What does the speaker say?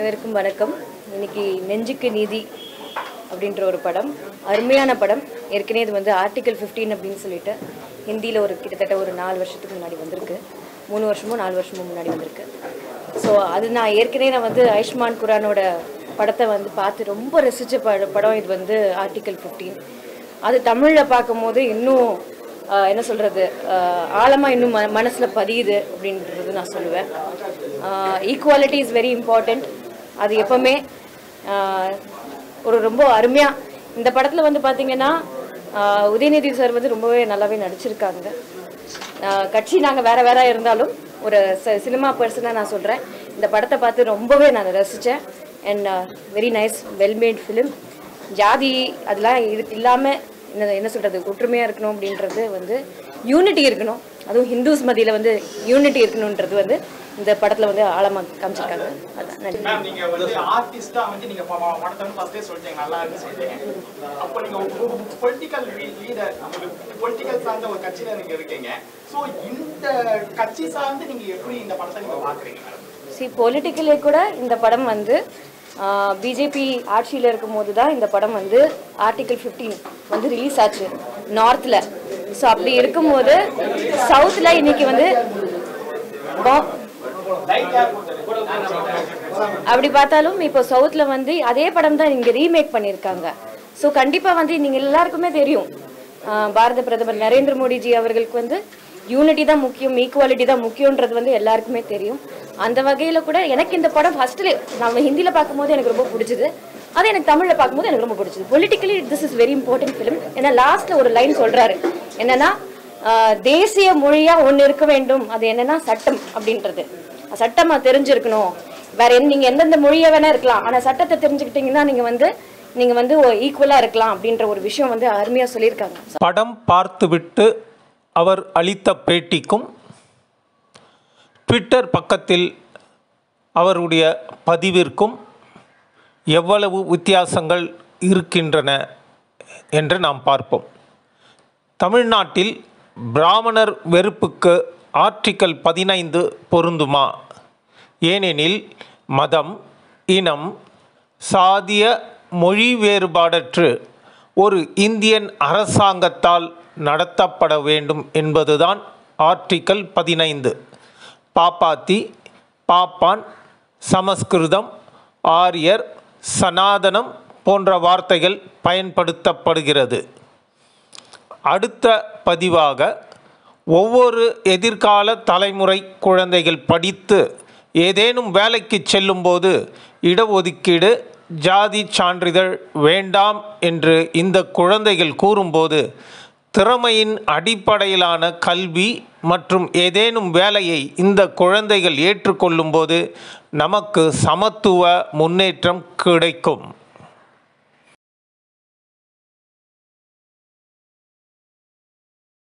அனைவருக்கும் வணக்கம் இன்னைக்கு நெஞ்சுக்கு நீதி அப்படின்ற ஒரு படம் அருமையான படம் ஏற்கனவே இது வந்து ஆர்டிகல் 15 அப்படின்னு சொல்லிட்டு ஹிந்தியில் ஒரு கிட்டத்தட்ட ஒரு நாலு வருஷத்துக்கு முன்னாடி வந்திருக்கு மூணு வருஷமோ நாலு வருஷமோ முன்னாடி வந்திருக்கு ஸோ அது நான் ஏற்கனவே நான் வந்து ஆயுஷ்மான் குரானோட படத்தை வந்து பார்த்து ரொம்ப ரசித்த பட படம் இது வந்து ஆர்டிகல் 15 அது தமிழில் பார்க்கும்போது இன்னும் ஆஹ், என்ன சொல்கிறது ஆழமாக இன்னும் ம மனசில் பதியுது அப்படின்றது நான் சொல்லுவேன் ஈக்குவாலிட்டி இஸ் வெரி இம்பார்ட்டண்ட் அது எப்போவுமே ஆஹ், ஒரு ரொம்ப அருமையாக இந்த படத்தில் வந்து பார்த்தீங்கன்னா ஆஹ், உதயநிதி சார் வந்து ரொம்பவே நல்லாவே நடிச்சிருக்காங்க ஆஹ், கட்சி நாங்கள் வேற வேற இருந்தாலும் ஒரு சினிமா பர்சனாக நான் சொல்கிறேன் இந்த படத்தை பார்த்து ரொம்பவே நான் ரசித்தேன் and very nice well made film ஜாதி அதெல்லாம் இது இல்லாமல் என்ன என்ன சொல்கிறது ஒற்றுமையாக இருக்கணும் அப்படின்றது வந்து யூனிட்டி இருக்கணும் அதுவும் ஹிந்துஸ் மத்தியில் வந்து யூனிட்டி இருக்கணுன்றது வந்து இந்த படத்தில் வந்து ஆழமாக காமிச்சிருக்காங்க அதான் நன்றி மேம் நீங்க வந்து ஆர்டிஸ்டா வந்து நீங்க ப- ப- படத்தை வந்து ஃபர்ஸ்டே சொல்லிட்டீங்க நல்லா இருக்குன்னு சொல்லிட்டீங்க அப்போ நீங்க பொலிட்டிக்கல் லீடர் பொலிட்டிக்கல் சார்ந்த ஒரு கட்சியில நீங்க இருக்கீங்க சோ இந்த கட்சி சார்ந்து நீங்க எப்படி இந்த படத்தை நீங்க பாக்குறீங்க மேடம் சி பொலிட்டிக்கலே கூட இந்த படம் வந்து பிஜேபி ஆட்சியில் இருக்கும்போது தான் இந்த படம் வந்து ஆர்டிகல் 15 வந்து ரிலீஸ் ஆச்சு நார்த்தில் ஸோ அப்படி இருக்கும்போது சவுத்தில் இன்னைக்கு வந்து பா- அப்படி பார்த்தாலும் இப்போ சவுத்தில் வந்து அதே படம் தான் இங்கே ரீமேக் பண்ணியிருக்காங்க ஸோ கண்டிப்பாக வந்து நீங்கள் எல்லாருக்குமே தெரியும் ஆஹ் பாரத பிரதமர் நரேந்திர மோடிஜி அவர்களுக்கு வந்து யூனிட்டி தான் முக்கியம் ஈக்குவாலிட்டி தான் முக்கியன்றது வந்து எல்லாருக்குமே தெரியும் அந்த வகையில் கூட எனக்கு இந்த படம் ஃபர்ஸ்ட்ல நம்ம ஹிந்தியில் பார்க்கும்போது எனக்கு ரொம்ப பிடிச்சது அது எனக்கு தமிழில் பார்க்கும்போது எனக்கு ரொம்ப பிடிச்சது politically this is very important film ஏன்னா லாஸ்ட்டில் ஒரு லைன் சொல்கிறாரு என்னன்னா ஆஹ் தேசிய மொழியா ஒன்று இருக்க வேண்டும் அது என்னன்னா சட்டம் அப்படின்றது சட்டமா தெரிஞ்சிருக்கணும் வேற எந்த நீங்க எந்தெந்த மொழியை வேணா இருக்கலாம் ஆனா சட்டத்தை தெரிஞ்சுக்கிட்டீங்கன்னா நீங்க வந்து நீங்க வந்து ஈக்குவலா இருக்கலாம் அப்படின்ற ஒரு விஷயம் வந்து அருமையா சொல்லியிருக்காங்க படம் பார்த்துவிட்டு அவர் அளித்த பேட்டிக்கும் ட்விட்டர் பக்கத்தில் அவருடைய பதிவிற்கும் எவ்வளவு வித்தியாசங்கள் இருக்கின்றன என்று நாம் பார்ப்போம் தமிழ்நாட்டில் பிராமணர் வெறுப்புக்கு ஆர்டிக்கல் பதினைந்து பொருந்துமா ஏனெனில் மதம் இனம் சாதிய மொழி வேறுபாடற்று ஒரு இந்தியன் அரசாங்கத்தால் நடத்தப்பட வேண்டும் என்பதுதான் ஆர்டிக்கல் பதினைந்து பாப்பாத்தி பாப்பான் சமஸ்கிருதம் ஆரியர் சனாதனம் போன்ற வார்த்தைகள் பயன்படுத்தப்படுகிறது அடுத்த பதிவாக ஒவ்வொரு எதிர்கால தலைமுறை குழந்தைகள் படித்து ஏதேனும் வேலைக்கு செல்லும்போது இடஒதுக்கீடு ஜாதி சான்றிதழ் வேண்டாம் என்று இந்த குழந்தைகள் கூறும்போது திறமையின் அடிப்படையிலான கல்வி மற்றும் ஏதேனும் வேலையை இந்த குழந்தைகள் ஏற்றுக்கொள்ளும்போது நமக்கு சமத்துவ முன்னேற்றம் கிடைக்கும்